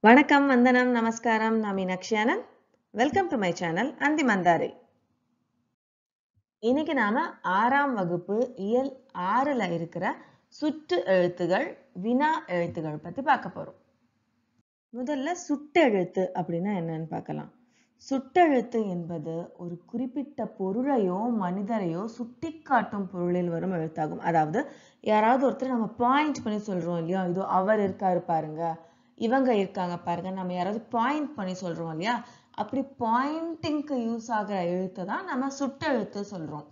வணக்கம் வந்தனம் நமஸ்காரம் நான் Meenakshi Anand welcome to my channel Anthi Mantharai இன்னைக்கு நாம ஆறாம் வகுப்பு இயல் ஆறுல இருக்கிற சுற்று எழுத்துகள் வினா எழுத்துகள் பத்தி பார்க்க போறோம் முதல்ல சுட்டெழுத்து அப்படின்னா என்னன்னு பார்க்கலாம் சுட்டெழுத்து என்பது ஒரு குறிப்பிட்ட பொருளையோ மனிதரையோ சுட்டிக்காட்டும் பொருளில் வரும் எழுத்தாகும் அதாவது யாராவது ஒருத்தர் நம்ம பாயிண்ட் பண்ணி சொல்றோம் இல்லையா இதோ அவர் இருக்காரு பாருங்க இவங்க இருக்காங்க பாருங்க நம்ம யாராவது பாயிண்ட் பண்ணி சொல்றோம் இல்லையா அப்படி பாயிண்டிங்க்கு யூஸ் ஆகிற எழுத்தை தான் நம்ம சுட்டெழுத்து சொல்றோம்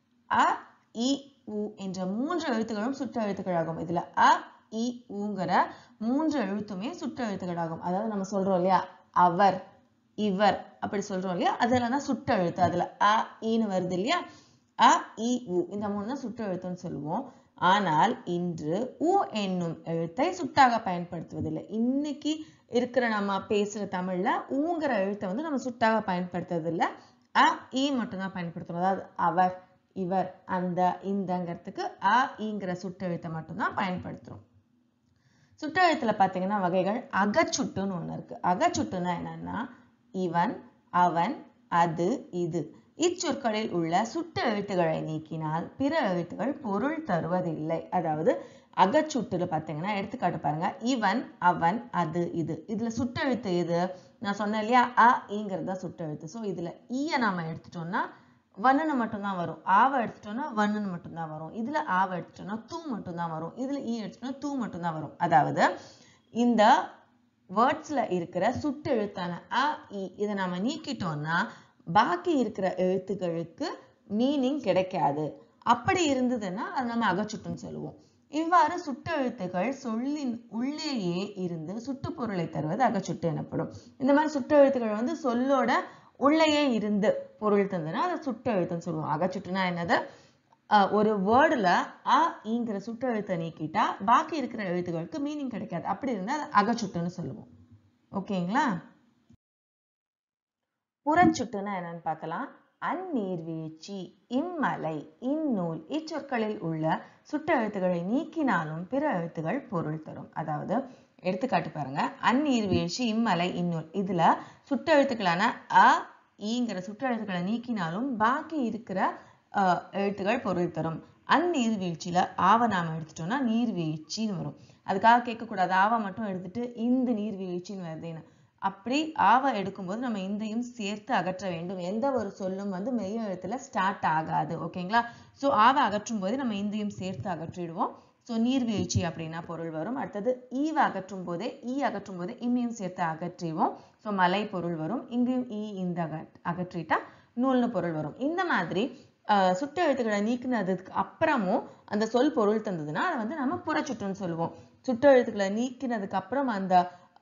அ இ உ என்ற மூன்று எழுத்துக்களும் சுட்டெழுத்துக்களாகும் இதுல அ இ உங்கிற மூன்று எழுத்துமே சுட்டெழுத்துக்களாகும் அதாவது நம்ம சொல்றோம் இல்லையா அவர் இவர் அப்படி சொல்றோம் இல்லையா அதெல்லாம் தான் சுட்டெழுத்து அதுல அ ஈன்னு வருது இல்லையா அ இ உ இந்த மூணு தான் சுட்டெழுத்துன்னு சொல்லுவோம் ஆனால் இன்று உ என்னும் எழுத்தை சுட்டாக பயன்படுத்துவதில்லை இன்னைக்கு இருக்கிற நம்ம பேசுற தமிழ்ல ஊங்கிற எழுத்தை வந்து நம்ம சுட்டாக பயன்படுத்துறதில்ல அ இ மட்டும்தான் பயன்படுத்துறோம் அதாவது அவர் இவர் அந்த இந்தங்கிறதுக்கு அ ஈங்கிற சுட்டெழுத்தை மட்டும்தான் பயன்படுத்துறோம் சுட்டெழுத்துல பாத்தீங்கன்னா வகைகள் அகச்சுட்டுன்னு ஒண்ணு இருக்கு அகச்சுட்டுன்னா என்னன்னா இவன் அவன் அது இது இச்சொற்களில் உள்ள சுட்டு எழுத்துக்களை நீக்கினால் பிற எழுத்துக்கள் பொருள் தருவதில்லை அதாவது அகச்சுட்டுல பாத்தீங்கன்னா எடுத்துக்காட்டு பாருங்க இவன் அவன் அது இது இதுல சுட்டெழுத்து எது நான் சொன்னேன் இல்லையா அ ஈங்கிறதா சுட்டெழுத்து ஸோ இதுல ஈய நாம எடுத்துட்டோம்னா வண்ணனை மட்டும்தான் வரும் ஆவை எடுத்துட்டோம்னா வண்ணன் மட்டும்தான் வரும் இதுல ஆவை எடுத்துட்டோம்னா தூ மட்டும்தான் வரும் இதுல ஈ எடுத்துட்டோம்னா தூ மட்டும்தான் வரும் அதாவது இந்த வேர்ட்ஸ்ல இருக்கிற சுட்டு எழுத்தான அ இ இதை நாம நீக்கிட்டோம்னா பாக்கி இருக்கிற எழுத்துக்களுக்கு மீனிங் கிடைக்காது அப்படி இருந்ததுன்னா அது நம்ம அகச்சுட்டுன்னு சொல்லுவோம் இவ்வாறு சுட்டெழுத்துகள் சொல்லின் உள்ளேயே இருந்து சுட்டுப்பொருளை தருவது அகச்சுட்டு எனப்படும் இந்த மாதிரி சுட்டெழுத்துக்கள் வந்து சொல்லோட உள்ளேயே இருந்து பொருள் தந்ததுன்னா அதை சுட்டெழுத்துன்னு சொல்லுவோம் அகச்சுட்டுனா என்னது ஒரு வேர்டுல அ ஈங்கிற சுட்டெழுத்தை நீக்கிட்டா பாக்கி இருக்கிற எழுத்துக்களுக்கு மீனிங் கிடைக்காது அப்படி இருந்தா அதை அகச்சுட்டுன்னு சொல்லுவோம் ஓகேங்களா புறச்சுட்டுன்னா என்னன்னு பார்க்கலாம் அந்நீர்வீழ்ச்சி இம்மலை இந்நூல் இச்சொற்களில் உள்ள சுட்டெழுத்துக்களை நீக்கினாலும் பிற எழுத்துகள் பொருள் தரும் அதாவது எடுத்துக்காட்டு பாருங்க அந்நீர்வீழ்ச்சி இம்மலை இந்நூல் இதுல சுட்டெழுத்துக்களான அ ஈங்கிற சுட்டெழுத்துக்களை நீக்கினாலும் பாக்கி இருக்கிற எழுத்துக்கள் பொருள் தரும் அந்நீர்வீழ்ச்சியில ஆவ நாம எடுத்துட்டோம்னா நீர்வீழ்ச்சின்னு வரும் அதுக்காக கேட்கக்கூடாது ஆவா மட்டும் எடுத்துட்டு இந்த நீர்வீழ்ச்சின்னு வருதுன்னு அப்படி ஆவ எடுக்கும்போது நம்ம இந்தையும் சேர்த்து அகற்ற வேண்டும் எந்த ஒரு சொல்லும் வந்து மெய் எழுத்துல ஸ்டார்ட் ஆகாது ஓகேங்களா ஸோ ஆவ அகற்றும் போது நம்ம இந்தையும் சேர்த்து அகற்றிடுவோம் ஸோ நீர்வீழ்ச்சி அப்படின்னா பொருள் வரும் அடுத்தது ஈவ அகற்றும் போதே ஈ அகற்றும் போதே இம்மையும் சேர்த்து அகற்றிவோம் ஸோ மலை பொருள் வரும் இங்கேயும் ஈ இந்த அகற்றிட்டா நூல்னு பொருள் வரும் இந்த மாதிரி சுட்டு எழுத்துக்களை நீக்கினதுக்கு அப்புறமும் அந்த சொல் பொருள் தந்ததுன்னா அதை வந்து நம்ம புறச்சுட்டுன்னு சொல்லுவோம் சுட்டு எழுத்துக்களை நீக்கினதுக்கு அப்புறம் அந்த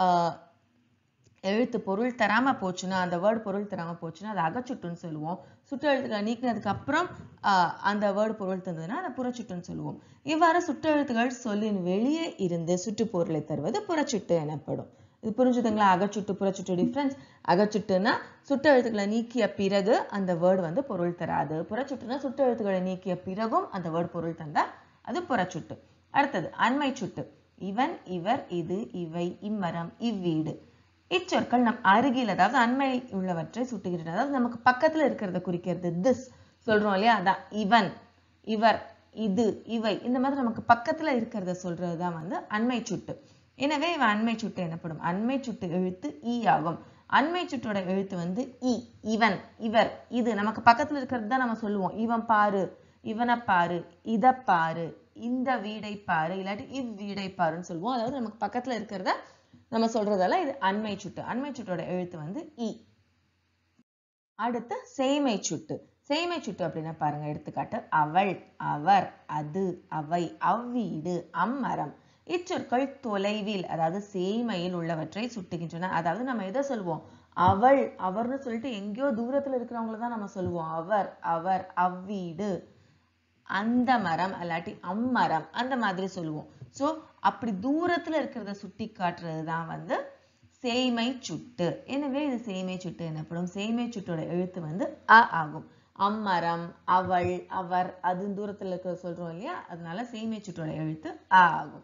எழுத்து பொருள் தராம போச்சுன்னா அந்த வேர்டு பொருள் தராம போச்சுன்னா அதை அகச்சுட்டுன்னு சொல்லுவோம் சுட்டு எழுத்துக்களை நீக்கினதுக்கு அப்புறம் அந்த வேர்டு பொருள் தந்ததுன்னா அதை புறச்சுட்டுன்னு சொல்லுவோம் இவ்வாறு சுட்டு எழுத்துக்கள் சொல்லின் வெளியே இருந்து சுட்டு பொருளை தருவது புறச்சுட்டு எனப்படும் இது புரிஞ்சுதுங்களா அகச்சுட்டு புறச்சுட்டு டிஃப்ரென்ஸ் அகச்சுட்டுனா சுட்டு எழுத்துக்களை நீக்கிய பிறகு அந்த வேர்டு வந்து பொருள் தராது புறச்சுட்டுனா சுட்டு எழுத்துக்களை நீக்கிய பிறகும் அந்த வேர்டு பொருள் தந்தா அது புறச்சுட்டு அடுத்தது அண்மை சுட்டு இவன் இவர் இது இவை இம்மரம் இவ்வீடு இச்சொற்கள் நம் அருகில் அதாவது அண்மை உள்ளவற்றை சுட்டுகின்றன அதாவது நமக்கு பக்கத்துல இருக்கிறத குறிக்கிறது திஸ் சொல்றோம் இல்லையா அதான் இவன் இவர் இது இவை இந்த மாதிரி நமக்கு பக்கத்துல இருக்கிறத சொல்றதுதான் வந்து அண்மை சுட்டு எனவே இவன் அண்மை சுட்டு எனப்படும் அண்மை சுட்டு எழுத்து ஈ ஆகும் அண்மை சுட்டோட எழுத்து வந்து இ இவன் இவர் இது நமக்கு பக்கத்துல இருக்கிறது தான் நம்ம சொல்லுவோம் இவன் பாரு இவனை பாரு இத பாரு இந்த வீடை பாரு இல்லாட்டி இவ்வீடை பாருன்னு சொல்லுவோம் அதாவது நமக்கு பக்கத்துல இருக்கிறத நம்ம சொல்றதால இது அண்மை சுட்டு அண்மை சுட்டோட எழுத்து வந்து இ அடுத்து செய்மை சுட்டு செய்மை சுட்டு அப்படின்னா பாருங்க எடுத்துக்காட்டு அவள் அவர் அது அவை அவ்வீடு அம்மரம் இச்சொற்கள் தொலைவில் அதாவது சேய்மையில் உள்ளவற்றை சுட்டுகின்றன அதாவது நம்ம எதை சொல்லுவோம் அவள் அவர்னு சொல்லிட்டு எங்கேயோ தூரத்துல இருக்கிறவங்கள தான் நம்ம சொல்லுவோம் அவர் அவர் அவ்வீடு அந்த மரம் அல்லாட்டி அம்மரம் அந்த மாதிரி சொல்லுவோம் ஸோ அப்படி தூரத்துல இருக்கிறத சுட்டி காட்டுறது தான் வந்து சேய்மை சுட்டு எனவே இது சேய்மை சுட்டு எனப்படும் சேய்மை சுட்டோட எழுத்து வந்து அ ஆகும் அம்மரம் அவள் அவர் அது தூரத்துல இருக்கிற சொல்றோம் இல்லையா அதனால சேய்மை சுட்டோட எழுத்து அ ஆகும்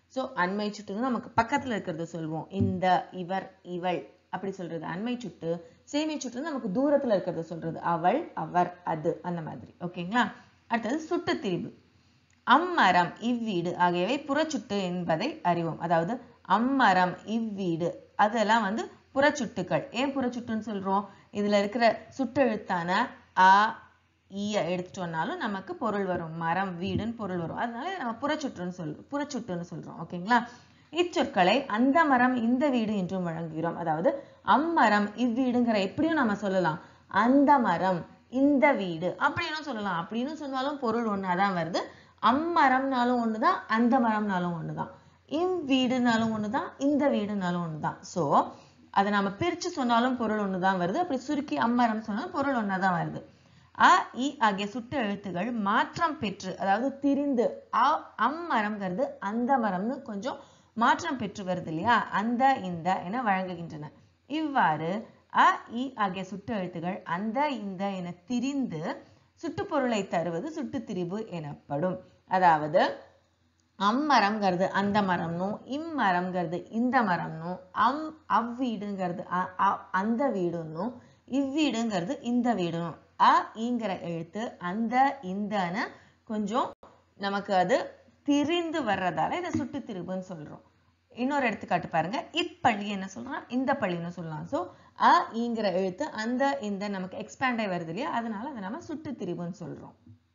ஸோ அண்மை சுட்டுன்னு நமக்கு பக்கத்துல இருக்கிறத சொல்வோம் இந்த இவர் இவள் அப்படி சொல்றது அண்மை சுட்டு சேமை சுட்டு நமக்கு தூரத்துல இருக்கிறத சொல்றது அவள் அவர் அது அந்த மாதிரி ஓகேங்களா அடுத்தது சுட்டு திரிபு அம்மரம் இவ்வீடு ஆகியவை புறச்சுட்டு என்பதை அறிவோம் அதாவது அம்மரம் இவ்வீடு அதெல்லாம் வந்து புறச்சுட்டுக்கள் ஏன் புறச்சுட்டுன்னு சொல்றோம் இதுல இருக்கிற சுட்டெழுத்தான அ ஈய எடுத்துட்டோம்னாலும் நமக்கு பொருள் வரும் மரம் வீடுன்னு பொருள் வரும் அதனால நம்ம புறச்சுட்டுன்னு சொல்றோம் புறச்சுட்டுன்னு சொல்றோம் ஓகேங்களா இச்சொற்களை அந்த மரம் இந்த வீடு என்றும் வழங்குகிறோம் அதாவது அம்மரம் இவ்வீடுங்கிற எப்படியும் நம்ம சொல்லலாம் அந்த மரம் இந்த வீடு அப்படின்னும் சொல்லலாம் அப்படின்னு சொன்னாலும் பொருள் ஒன்னாதான் வருது அம்மரம்னாலும் ஒண்ணுதான் அந்த மரம்னாலும் ஒண்ணுதான் இவ்வீடுனாலும் ஒண்ணுதான் இந்த வீடுனாலும் ஒண்ணுதான் சோ அதை நம்ம பிரிச்சு சொன்னாலும் பொருள் ஒண்ணுதான் வருது அப்படி சுருக்கி அம்மரம் சொன்னாலும் பொருள் ஒன்னாதான் வருது அ இ ஆகிய சுட்டு எழுத்துகள் மாற்றம் பெற்று அதாவது திரிந்து அ அம்மரம்ங்கிறது அந்த மரம்னு கொஞ்சம் மாற்றம் பெற்று வருது இல்லையா அந்த இந்த என வழங்குகின்றன இவ்வாறு அ இ ஆகிய சுட்டு எழுத்துகள் அந்த இந்த என திரிந்து சுட்டுப்பொருளை தருவது சுட்டுத்திரிபு எனப்படும் அதாவது அம்மரம்ங்கிறது அந்த மரம்னும் இம்மரம்ங்கிறது இந்த மரம்னும் அம் அவ்வீடுங்கிறது அ- அ- அந்த வீடுன்னும் இவ்வீடுங்கிறது இந்த வீடும் அ ஈங்கிற எழுத்து அந்த இந்தன கொஞ்சம் நமக்கு அது திரிந்து வர்றதால இதை சுட்டு திரிபுன்னு சொல்றோம் இன்னொரு எடுத்துக்காட்டு பாருங்க இப்பள்ளி என்ன சொல்றான் இந்த பள்ளின்னு சொல்லலாம் சோ அ ஈங்கிற எழுத்து அந்த இந்த நமக்கு எக்ஸ்பேண்ட் ஆகி வருது இல்லையா அதனால அதை நம்ம சுட்டு திரிபுன்னு சொல்றோம்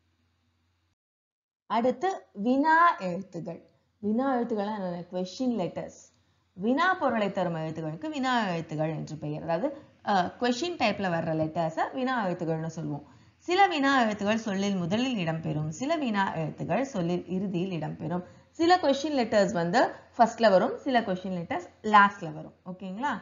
அடுத்து வினா எழுத்துகள் வினா எழுத்துக்கள் என்னென்ன கொஷின் லெட்டர்ஸ் வினா பொருளை தரும் எழுத்துக்களுக்கு வினா எழுத்துகள் என்று பெயர் அதாவது கொஷின் டைப்ல வர்ற லெட்டர்ஸை வினா எழுத்துக்கள்னு சொல்லுவோம் சில வினா எழுத்துகள் சொல்லில் முதலில் இடம்பெறும் சில வினா எழுத்துகள் சொல்லில் இறுதியில் இடம்பெறும் சில கொஷின் லெட்டர்ஸ் வந்து ஃபர்ஸ்ட்ல வரும் சில கொஷின் லெட்டர்ஸ் லாஸ்ட்ல வரும் ஓகேங்களா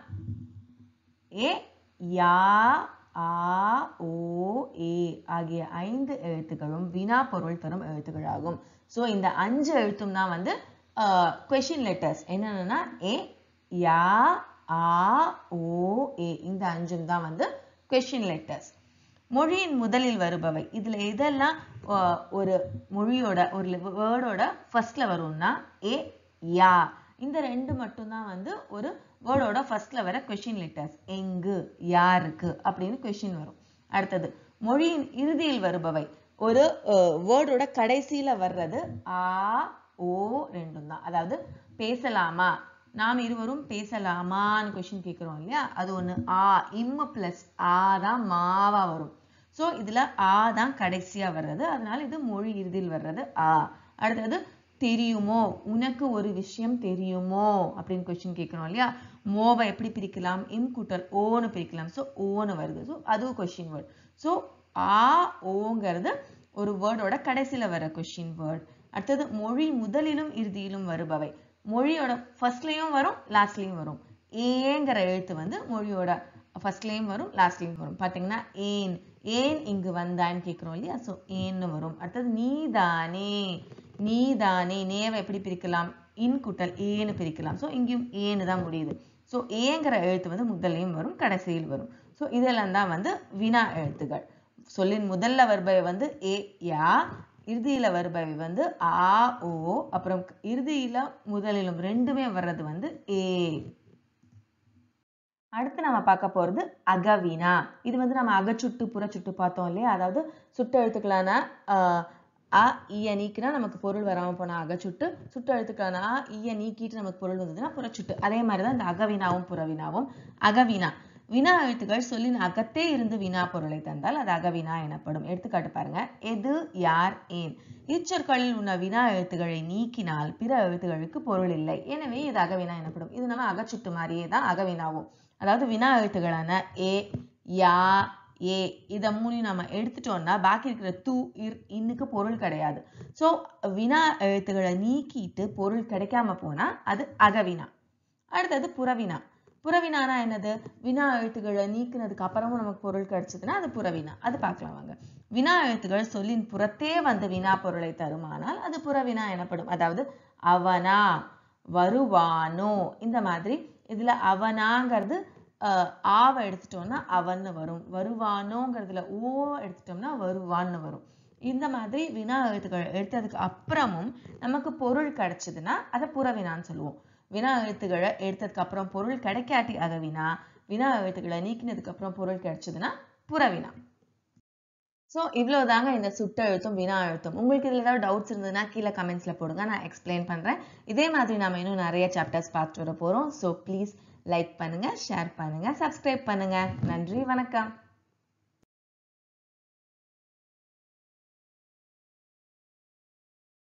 ஏ யா ஆ ஓ ஏ ஆகிய ஐந்து எழுத்துக்களும் வினா பொருள் தரும் எழுத்துக்களாகும் ஸோ இந்த அஞ்சு எழுத்தும் தான் வந்து கொஷின் லெட்டர்ஸ் என்னென்னா ஏ யா ஆ ஓ ஏ இந்த அஞ்சும் தான் வந்து கொஷின் லெட்டர்ஸ் மொழியின் முதலில் வருபவை இதுல எதெல்லாம் ஆஹ், ஒரு மொழியோட ஒரு வேர்டோட ஃபர்ஸ்ட்ல வரும்னா ஏ யா இந்த ரெண்டு மட்டும்தான் வந்து ஒரு வேர்டோட ஃபர்ஸ்ட்ல வர கொஷின் லெட்டர்ஸ் எங்கு யாருக்கு அப்படின்னு கொஷின் வரும் அடுத்தது மொழியின் இறுதியில் வருபவை ஒரு வேர்டோட கடைசியில வர்றது ஆ ஓ ரெண்டும் தான் அதாவது பேசலாமா நாம் இருவரும் பேசலாமான்னு கொஷின் கேட்குறோம் இல்லையா அது ஒண்ணு ஆ இம்மு பிளஸ் ஆ தான் மாவா வரும் சோ இதுல ஆ தான் கடைசியா வர்றது அதனால இது மொழி இறுதியில் வர்றது ஆ அடுத்தது தெரியுமோ உனக்கு ஒரு விஷயம் தெரியுமோ அப்படின்னு கொஸ்டின் கேட்கிறோம் இல்லையா மோவை எப்படி பிரிக்கலாம் இம் கூட்டல் ஓன்னு பிரிக்கலாம் ஸோ ஓன்னு வருது ஸோ அதுவும் கொஸ்டின் வேர்ட் ஸோ ஆ ஓங்கிறது ஒரு வேர்டோட கடைசியில வர கொஸ்டின் வேர்ட் அடுத்தது மொழி முதலிலும் இறுதியிலும் வருபவை மொழியோட ஃபர்ஸ்ட்லயும் வரும் லாஸ்ட்லயும் வரும் ஏங்கிற எழுத்து வந்து மொழியோட ஃபர்ஸ்ட்லயும் வரும் லாஸ்ட்லயும் வரும் பாத்தீங்கன்னா ஏன் ஏன் இங்கு வந்தான்னு கேட்கிறோம் இல்லையா ஸோ ஏன்னு வரும் அடுத்தது நீதானே நீதானே நேவை எப்படி பிரிக்கலாம் இன் குட்டல் ஏன்னு பிரிக்கலாம் ஸோ இங்கேயும் ஏன்னு தான் முடியுது ஸோ ஏங்கிற எழுத்து வந்து முதல்லையும் வரும் கடைசியில் வரும் ஸோ இதெல்லாம் தான் வந்து வினா எழுத்துகள் சொல்லின் முதல்ல வருபவை வந்து ஏ யா இறுதியில வருபவை வந்து ஆ ஓ அப்புறம் இறுதியில முதலிலும் ரெண்டுமே வர்றது வந்து ஏ அடுத்து நம்ம பார்க்க போறது அகவினா இது வந்து நம்ம அகச்சுட்டு புறச்சுட்டு பார்த்தோம் இல்லையா அதாவது சுட்டு எழுத்துக்களான ஆஹ், அ ஈய நீக்கினா நமக்கு பொருள் வராம போனா அகச்சுட்டு சுட்டு எழுத்துக்களான அ ஈய நீக்கிட்டு நமக்கு பொருள் வந்ததுன்னா புறச்சுட்டு அதே மாதிரி தான் இந்த அகவினாவும் புறவினாவும் அகவினா வினா எழுத்துக்கள் சொல்லின் அகத்தே இருந்து வினா பொருளை தந்தால் அது அகவினா எனப்படும் எடுத்துக்காட்டு பாருங்க எது யார் ஏன் இச்சொற்களில் உள்ள வினா எழுத்துக்களை நீக்கினால் பிற எழுத்துக்களுக்கு பொருள் இல்லை எனவே இது அகவினா எனப்படும் இது நம்ம அகச்சுட்டு மாதிரியே தான் அகவினாவும் அதாவது வினா எழுத்துக்களான ஏ யா ஏ இதை மூணையும் நம்ம எடுத்துட்டோம்னா பாக்கி இருக்கிற தூ இர் இன்னுக்கு பொருள் கிடையாது ஸோ வினா எழுத்துக்களை நீக்கிட்டு பொருள் கிடைக்காம போனா அது அகவினா அடுத்தது புறவினா புறவினானா என்னது வினா எழுத்துக்களை நீக்கினதுக்கு அப்புறமும் நமக்கு பொருள் கிடைச்சதுன்னா அது புறவினா அது பார்க்கலாம் வாங்க வினா எழுத்துக்கள் சொல்லின் புறத்தே வந்து வினா பொருளை தருமானால் அது புறவினா எனப்படும் அதாவது அவனா வருவானோ இந்த மாதிரி இதுல அவனாங்கிறது அஹ், ஆவை எடுத்துட்டோம்னா அவன்னு வரும் வருவானோங்கிறதுல ஓ எடுத்துட்டோம்னா வருவான்னு வரும் இந்த மாதிரி வினா எழுத்துக்கள் எடுத்ததுக்கு அப்புறமும் நமக்கு பொருள் கிடைச்சதுன்னா அதை புறவினான்னு சொல்லுவோம் வினா எழுத்துக்களை எடுத்ததுக்கு அப்புறம் பொருள் கிடைக்காட்டி அதை வினா வினா எழுத்துக்களை நீக்கினதுக்கு அப்புறம் பொருள் கிடைச்சதுன்னா புறவினா ஸோ இவ்வளோதாங்க இந்த சுட்டெழுத்தும் வினா எழுத்தும் உங்களுக்கு இதில் ஏதாவது டவுட்ஸ் இருந்ததுன்னா கீழே கமெண்ட்ஸில் போடுங்க நான் எக்ஸ்பிளைன் பண்ணுறேன் இதே மாதிரி நம்ம இன்னும் நிறைய சாப்டர்ஸ் பார்த்துட்டு வர போகிறோம் ஸோ ப்ளீஸ் லைக் பண்ணுங்கள் ஷேர் பண்ணுங்கள் சப்ஸ்கிரைப் பண்ணுங்கள் நன்றி வணக்கம்